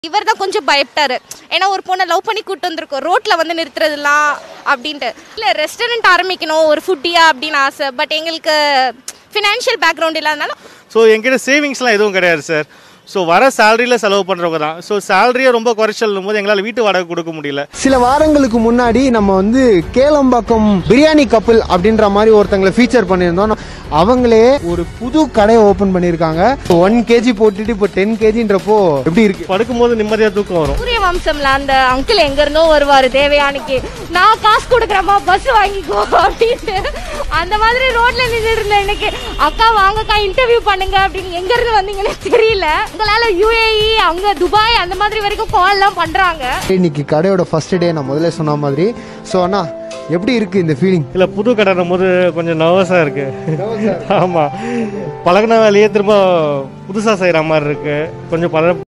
இவர் தான் கொஞ்சம் பயப்பட்டாரு ஏன்னா ஒரு பொண்ணை லவ் பண்ணி கூட்டு வந்திருக்கோம் ரோட்ல வந்து நிறுத்துறதுலாம் அப்படின்ட்டு இல்லை ரெஸ்டாரண்ட் ஆரம்பிக்கணும் ஒரு ஃபுட்டியா அப்படின்னு ஆசை பட் எங்களுக்கு ஃபினான்ஷியல் பேக்ரவுண்ட் இல்லாதனால ஸோ என்கிட்ட சேவிங்ஸ்லாம் எதுவும் கிடையாது சார் ஸோ வர சேலரியில் செலவு பண்ணுறவங்க தான் ஸோ சேலரியை ரொம்ப குறைச்சல்னும் போது எங்களால் வீட்டு வாடகை கொடுக்க முடியல சில வாரங்களுக்கு முன்னாடி நம்ம வந்து கேளம்பாக்கம் பிரியாணி கப்பல் அப்படின்ற மாதிரி ஒருத்தங்களை ஃபீச்சர் பண்ணியிருந்தோம் அவங்களே ஒரு புது கடையை ஓபன் பண்ணியிருக்காங்க ஒன் கேஜி போட்டுட்டு இப்போ டென் கேஜின்றப்போ எப்படி இருக்கு படுக்கும்போது நிம்மதியாக தூக்கம் வரும் சூரிய வம்சம்ல அந்த அங்கிள் எங்க இருந்தோ வருவாரு தேவையானிக்கு நான் காசு கொடுக்குறேம்மா பஸ் வாங்கிக்கோ அப்படின்ட்டு அந்த மாதிரி ரோட்ல நின்றுட்டு இருந்தேன் எனக்கு அக்கா வாங்கக்கா இன்டர்வியூ பண்ணுங்க அப்படின்னு எங்க இருந்து வந்தீங்கன்னு தெரியல உங்களால யூஏஇ அங்க துபாய் அந்த மாதிரி வரைக்கும் கால் எல்லாம் பண்றாங்க இன்னைக்கு கடையோட ஃபர்ஸ்ட் டே நான் முதல்ல சொன்ன மாதிரி ஸோ அண்ணா எப்படி இருக்கு இந்த ஃபீலிங் இல்லை புது கடைன்னும் போது கொஞ்சம் நர்வஸாக இருக்கு ஆமாம் பழகின வேலையே திரும்ப புதுசாக செய்கிற மாதிரி இருக்கு கொஞ்சம் பல